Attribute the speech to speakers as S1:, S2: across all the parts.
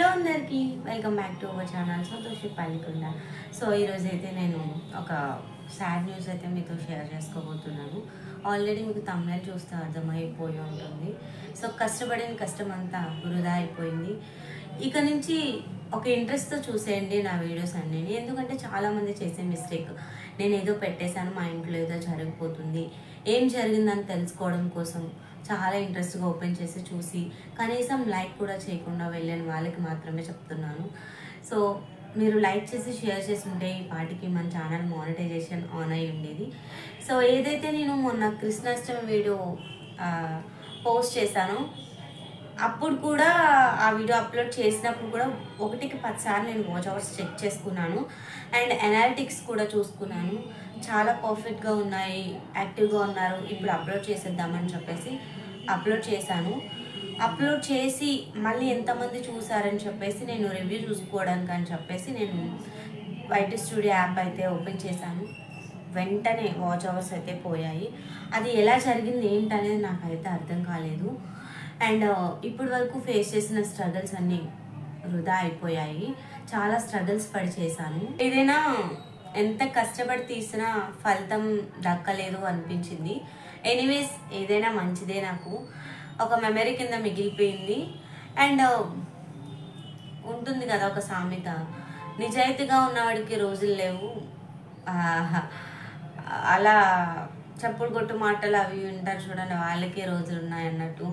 S1: అందరికీ welcome back to our channel Santoshi Pallikonda so ఈరోజు అయితే నేను ఒక సాడ్ న్యూస్ అయితే మీతో షేర్ చేసుకోబోతున్నాను ఆల్రెడీ మీకు తమిళ చూస్తే అర్థమైపోయి ఉంటుంది సో కష్టపడిన కష్టం అంతా వృధా అయిపోయింది ఇక నుంచి ఒక ఇంట్రెస్ట్తో చూసేయండి నా వీడియోస్ అన్నీ ఎందుకంటే చాలామంది చేసే మిస్టేక్ నేను ఏదో పెట్టేశాను మా ఇంట్లో ఏదో జరిగిపోతుంది ఏం జరిగిందని తెలుసుకోవడం కోసం చాలా ఇంట్రెస్ట్గా ఓపెన్ చేసి చూసి కనీసం లైక్ కూడా చేయకుండా వెళ్ళిన వాళ్ళకి మాత్రమే చెప్తున్నాను సో మీరు లైక్ చేసి షేర్ చేసి ఉంటే ఈ పాటికి మన ఛానల్ మానిటైజేషన్ ఆన్ అయి ఉండేది సో ఏదైతే నేను మొన్న కృష్ణాష్టమి వీడియో పోస్ట్ చేశానో అప్పుడు కూడా ఆ వీడియో అప్లోడ్ చేసినప్పుడు కూడా ఒకటికి పదిసార్లు నేను వాచ్ అవర్స్ చెక్ చేసుకున్నాను అండ్ అనాలిటిక్స్ కూడా చూసుకున్నాను చాలా పర్ఫెక్ట్గా ఉన్నాయి యాక్టివ్గా ఉన్నారు ఇప్పుడు అప్లోడ్ చేసేద్దామని చెప్పేసి అప్లోడ్ చేశాను అప్లోడ్ చేసి మళ్ళీ ఎంతమంది చూసారని చెప్పేసి నేను రివ్యూ చూసుకోవడానికి అని చెప్పేసి నేను వైట్ స్టూడియో యాప్ అయితే ఓపెన్ చేశాను వెంటనే వాచ్ అవర్స్ అయితే పోయాయి అది ఎలా జరిగింది ఏంటనేది నాకైతే అర్థం కాలేదు అండ్ ఇప్పటి వరకు ఫేస్ చేసిన స్ట్రగుల్స్ అన్నీ వృధా అయిపోయాయి చాలా స్ట్రగుల్స్ పడి చేశాను ఏదైనా ఎంత కష్టపడి తీసినా ఫలితం దక్కలేదు అనిపించింది ఎనీవేస్ ఏదైనా మంచిదే నాకు ఒక మెమరీ కింద మిగిలిపోయింది అండ్ ఉంటుంది కదా ఒక సామెత నిజాయితీగా ఉన్నవాడికి రోజులు లేవు ఆహా. అలా చప్పుడు కొట్టు మాటలు అవి ఉంటారు చూడండి వాళ్ళకే రోజులు ఉన్నాయి అన్నట్టు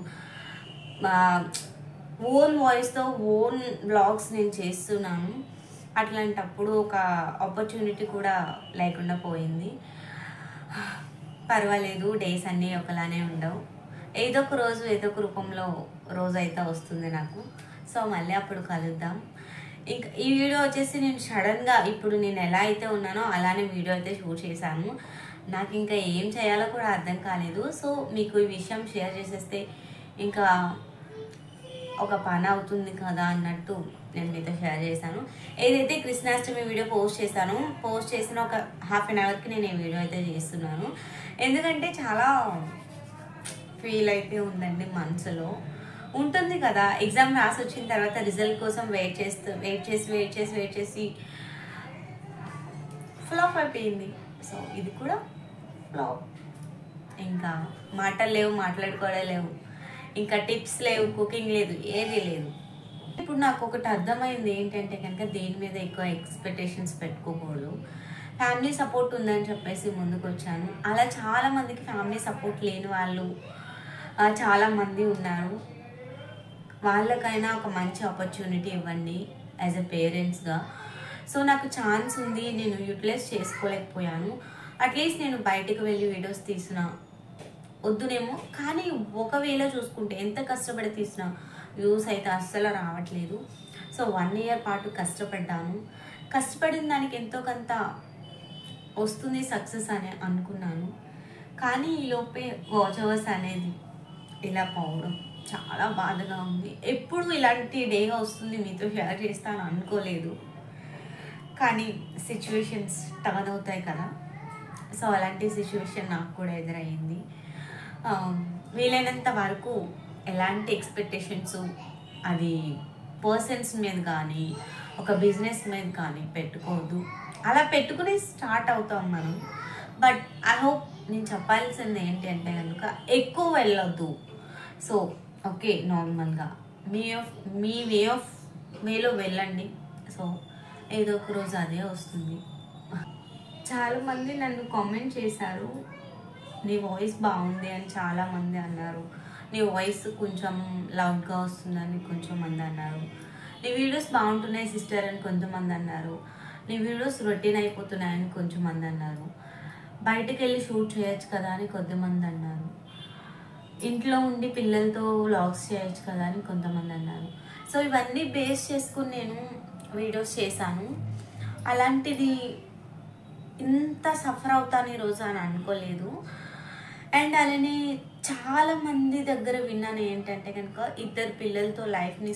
S1: ఓన్ వాయిస్తో ఓన్ బ్లాగ్స్ నేను చేస్తున్నాను అట్లాంటప్పుడు ఒక ఆపర్చునిటీ కూడా లేకుండా పోయింది పర్వాలేదు డేస్ అన్నీ ఒకలానే ఉండవు ఏదో ఒక రోజు ఏదో ఒక రూపంలో రోజు అయితే వస్తుంది నాకు సో మళ్ళీ అప్పుడు కలుద్దాం ఇంకా ఈ వీడియో వచ్చేసి నేను సడన్గా ఇప్పుడు నేను ఎలా అయితే ఉన్నానో అలానే వీడియో అయితే షూట్ చేశాను నాకు ఇంకా ఏం చేయాలో కూడా అర్థం కాలేదు సో మీకు ఈ విషయం షేర్ చేసేస్తే ఇంకా ఒక పని అవుతుంది కదా అన్నట్టు నేను మీతో షేర్ చేశాను ఏదైతే కృష్ణాష్టమి వీడియో పోస్ట్ చేశానో పోస్ట్ చేసిన ఒక హాఫ్ అన్ అవర్కి నేను ఈ వీడియో అయితే చేస్తున్నాను ఎందుకంటే చాలా ఫీల్ అయితే ఉందండి మనసులో ఉంటుంది కదా ఎగ్జామ్ రాసి వచ్చిన తర్వాత రిజల్ట్ కోసం వెయిట్ చేస్తూ వెయిట్ చేసి వెయిట్ చేసి వెయిట్ చేసి ఫ్లాప్ అయిపోయింది సో ఇది కూడా ఫ్లాప్ ఇంకా మాటలు లేవు మాట్లాడుకోవడం లేవు ఇంకా టిప్స్ లేవు కుకింగ్ లేదు ఏది లేదు ఇప్పుడు నాకు ఒకటి అర్థమైంది ఏంటంటే కనుక దేని మీద ఎక్కువ ఎక్స్పెక్టేషన్స్ పెట్టుకోకూడదు ఫ్యామిలీ సపోర్ట్ ఉందని చెప్పేసి ముందుకు వచ్చాను అలా చాలా మందికి ఫ్యామిలీ సపోర్ట్ లేని వాళ్ళు ఆ, చాలా మంది ఉన్నారు వాళ్ళకైనా ఒక మంచి ఆపర్చునిటీ ఇవ్వండి యాజ్ ఎ పేరెంట్స్గా సో నాకు ఛాన్స్ ఉంది నేను యూటిలైజ్ చేసుకోలేకపోయాను అట్లీస్ట్ నేను బయటకు వెళ్ళి వీడియోస్ తీసిన వద్దునేమో కానీ ఒకవేళ చూసుకుంటే ఎంత కష్టపడి తీసినా వ్యూస్ అయితే అస్సలు రావట్లేదు సో వన్ ఇయర్ పాటు కష్టపడ్డాను కష్టపడిన దానికి ఎంతో కొంత వస్తుంది సక్సెస్ అని అనుకున్నాను కానీ ఈ లోపే వాచ్ అవర్స్ అనేది ఇలా పోవడం చాలా బాధగా ఉంది ఎప్పుడు ఇలాంటి డేగా వస్తుంది మీతో షేర్ చేస్తాను అనుకోలేదు కానీ సిచ్యువేషన్స్ టర్న్ అవుతాయి కదా సో అలాంటి సిచ్యువేషన్ నాకు కూడా ఎదురయ్యింది ఆ, వీలైనంత వరకు ఎలాంటి ఎక్స్పెక్టేషన్స్ అది పర్సన్స్ మీద కానీ ఒక బిజినెస్ మీద కానీ పెట్టుకోవద్దు అలా పెట్టుకుని స్టార్ట్ అవుతాం మనం బట్ ఐ హోప్ నేను చెప్పాల్సింది ఏంటి అంటే కనుక ఎక్కువ వెళ్ళొద్దు సో ఓకే నార్మల్గా మీ ఆఫ్ మీ వే ఆఫ్ వేలో వెళ్ళండి సో ఏదో ఒక రోజు అదే వస్తుంది చాలా మంది నన్ను కామెంట్ చేశారు నీ వాయిస్ బాగుంది అని చాలా మంది అన్నారు నీ వాయిస్ కొంచెం లౌడ్గా వస్తుందని కొంచెం మంది అన్నారు నీ వీడియోస్ బాగుంటున్నాయి సిస్టర్ అని కొంతమంది అన్నారు నీ వీడియోస్ రొటీన్ అయిపోతున్నాయని కొంచెం మంది అన్నారు బయటకు వెళ్ళి షూట్ చేయొచ్చు కదా అని కొంతమంది అన్నారు ఇంట్లో ఉండి పిల్లలతో వ్లాగ్స్ చేయొచ్చు కదా అని కొంతమంది అన్నారు సో ఇవన్నీ బేస్ చేసుకుని నేను వీడియోస్ చేశాను అలాంటిది ఇంత సఫర్ అవుతాను ఈరోజు అని అనుకోలేదు అండ్ అలానే చాలా మంది దగ్గర విన్నాను ఏంటంటే కనుక ఇద్దరు పిల్లలతో లైఫ్ని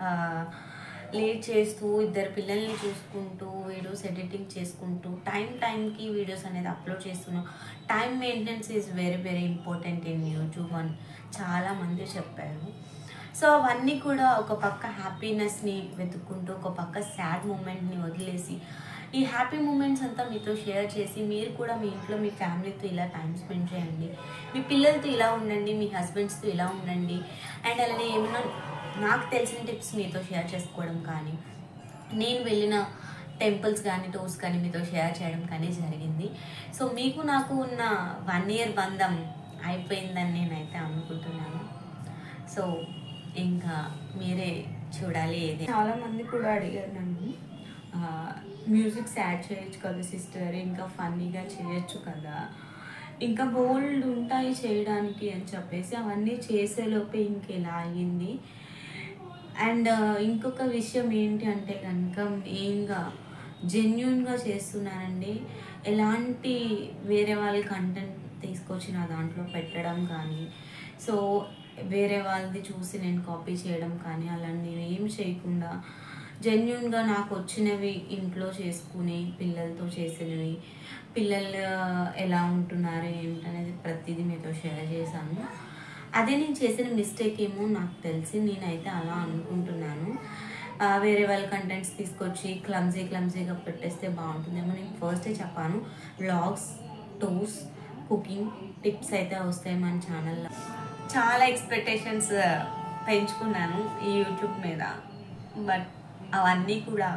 S1: లీడ్ చేస్తూ ఇద్దరు పిల్లల్ని చూసుకుంటూ వీడియోస్ ఎడిటింగ్ చేసుకుంటూ టైం టైంకి వీడియోస్ అనేది అప్లోడ్ చేస్తున్నాం time maintenance is very very important in YouTube అని చాలామంది చెప్పారు సో అవన్నీ కూడా ఒక పక్క హ్యాపీనెస్ని వెతుక్కుంటూ ఒక పక్క సాడ్ మూమెంట్ని వదిలేసి ఈ హ్యాపీ మూమెంట్స్ అంతా మీతో షేర్ చేసి మీరు కూడా మీ ఇంట్లో మీ ఫ్యామిలీతో ఇలా టైం స్పెండ్ చేయండి మీ పిల్లలతో ఇలా ఉండండి మీ హస్బెండ్స్తో ఇలా ఉండండి అండ్ అలానే ఏమైనా నాకు తెలిసిన టిప్స్ మీతో షేర్ చేసుకోవడం కానీ నేను వెళ్ళిన టెంపుల్స్ కానీ టూర్స్ కానీ మీతో షేర్ చేయడం కానీ జరిగింది సో మీకు నాకు ఉన్న వన్ ఇయర్ బంధం అయిపోయిందని నేనైతే అనుకుంటున్నాను సో ఇంకా మీరే చూడాలి ఏది చాలా మంది కూడా అడిగారు నన్ను మ్యూజిక్స్ యాడ్ చేయొచ్చు కదా సిస్టర్ ఇంకా ఫన్నీగా చేయొచ్చు కదా ఇంకా బోల్డ్ ఉంటాయి చేయడానికి అని చెప్పేసి అవన్నీ చేసేలోపే ఇంకెలా అయ్యింది అండ్ ఇంకొక విషయం ఏంటి అంటే కనుక మెయిన్గా జెన్యున్గా చేస్తున్నానండి ఎలాంటి వేరే వాళ్ళ కంటెంట్ తీసుకొచ్చి నా దాంట్లో పెట్టడం కానీ సో వేరే వాళ్ళది చూసి నేను కాపీ చేయడం కానీ అలాంటివి ఏం చేయకుండా జెన్యున్గా నాకు వచ్చినవి ఇంట్లో చేసుకుని పిల్లలతో చేసినవి పిల్లలు ఎలా ఉంటున్నారు ఏంటనేది ప్రతిదీ మీతో షేర్ చేశాను అదే నేను చేసిన మిస్టేక్ ఏమో నాకు తెలిసి నేనైతే అలా అనుకుంటున్నాను ఆ, వేరే వాళ్ళ కంటెంట్స్ తీసుకొచ్చి క్లమ్జీ క్లమ్జీగా పెట్టేస్తే బాగుంటుందేమో నేను ఫస్టే చెప్పాను వ్లాగ్స్ టూర్స్ కుకింగ్ టిప్స్ అయితే వస్తాయి మన ఛానల్లో చాలా ఎక్స్పెక్టేషన్స్ పెంచుకున్నాను ఈ యూట్యూబ్ మీద బట్ అవన్నీ కూడా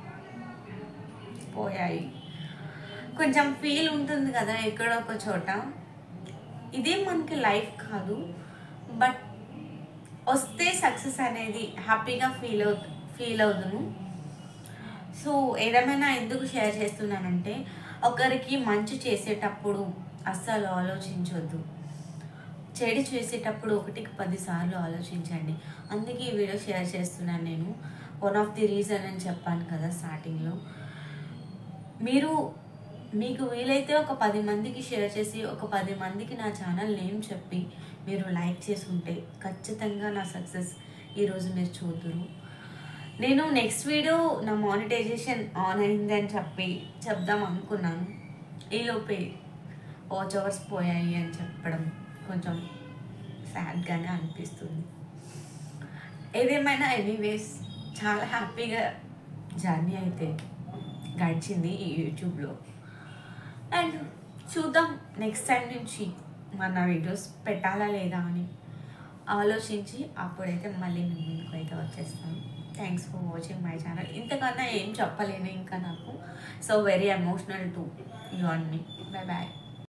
S1: పోయాయి కొంచెం ఫీల్ ఉంటుంది కదా ఎక్కడో ఒక చోట ఇదే మనకి లైఫ్ కాదు బట్ వస్తే సక్సెస్ అనేది హ్యాపీగా ఫీల్ అవుతు ఫీల్ అవుతును సో ఏదేమైనా ఎందుకు షేర్ చేస్తున్నానంటే ఒకరికి మంచి చేసేటప్పుడు అస్సలు ఆలోచించొద్దు చెడు చేసేటప్పుడు ఒకటికి పదిసార్లు ఆలోచించండి అందుకే ఈ వీడియో షేర్ చేస్తున్నాను నేను వన్ ఆఫ్ ది రీజన్ అని చెప్పాను కదా స్టార్టింగ్లో మీరు మీకు వీలైతే ఒక పది మందికి షేర్ చేసి ఒక పది మందికి నా ఛానల్ నేమ్ చెప్పి మీరు లైక్ చేసి ఉంటే ఖచ్చితంగా నా సక్సెస్ ఈరోజు మీరు చూద్దరు నేను నెక్స్ట్ వీడియో నా మానిటైజేషన్ ఆన్ అయింది అని చెప్పి చెప్దాం అనుకున్నాను ఈలోపే వాచ్ అవర్స్ పోయాయి అని చెప్పడం కొంచెం సాడ్గానే అనిపిస్తుంది ఏదేమైనా ఎనీవేస్ చాలా హ్యాపీగా జర్నీ అయితే గడిచింది ఈ యూట్యూబ్లో అండ్ చూద్దాం నెక్స్ట్ టైం నుంచి మన వీడియోస్ పెట్టాలా లేదా అని ఆలోచించి అప్పుడైతే మళ్ళీ మీ ముందుకు అయితే వచ్చేస్తాను thanks for watching my channel ఇంతకన్నా ఏం చెప్పలేను ఇంకా నాకు so very emotional to you and మీ బై బాయ్